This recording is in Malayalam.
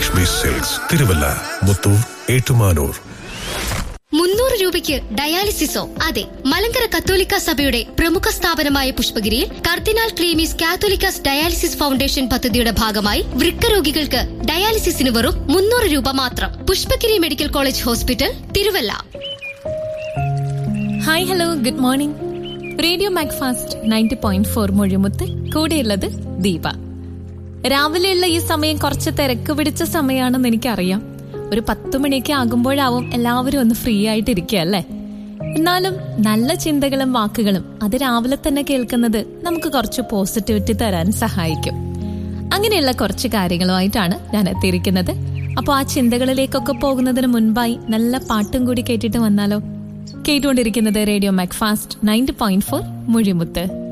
ലക്ഷ്മി സിൽക്സ് തിരുവല്ല മുത്തൂർ ഏറ്റുമാനൂർ മുന്നൂറ് രൂപയ്ക്ക് ഡയാലിസിസോ അതെ മലങ്കര കത്തോലിക്ക സഭയുടെ പ്രമുഖ സ്ഥാപനമായ പുഷ്പഗിരിയിൽ കർദിനാൾ ക്ലീമീസ് കാത്തോലിക്കാസ് ഡയാലിസിസ് ഫൗണ്ടേഷൻ പദ്ധതിയുടെ ഭാഗമായി വൃക്ക രോഗികൾക്ക് ഡയാലിസിസിന് വെറും മുന്നൂറ് രൂപ മാത്രം Pushpagiri medical college hospital Thiruvalla hi hello good morning radio Macfast ninety point four Mozhimuthu കൂടെയുള്ളത് ദീപ രാവിലെയുള്ള ഈ സമയം കുറച്ച് തിരക്ക് പിടിച്ച സമയമാണെന്ന് എനിക്കറിയാം ഒരു പത്ത് മണിയൊക്കെ ആകുമ്പോഴാവും എല്ലാവരും ഒന്ന് ഫ്രീ ആയിട്ട് ഇരിക്കുക അല്ലേ എന്നാലും നല്ല ചിന്തകളും വാക്കുകളും അത് രാവിലെ തന്നെ കേൾക്കുന്നത് നമുക്ക് കുറച്ച് പോസിറ്റിവിറ്റി തരാൻ സഹായിക്കും അങ്ങനെയുള്ള കുറച്ച് കാര്യങ്ങളുമായിട്ടാണ് ഞാൻ എത്തിയിരിക്കുന്നത് അപ്പോൾ ആ ചിന്തകളിലേക്കൊക്കെ പോകുന്നതിന് മുൻപായി നല്ല പാട്ടും കൂടി കേട്ടിട്ട് വന്നാലോ കേട്ടുകൊണ്ടിരിക്കുന്നത് radio Macfast ninety point four മുഴിമുത്ത്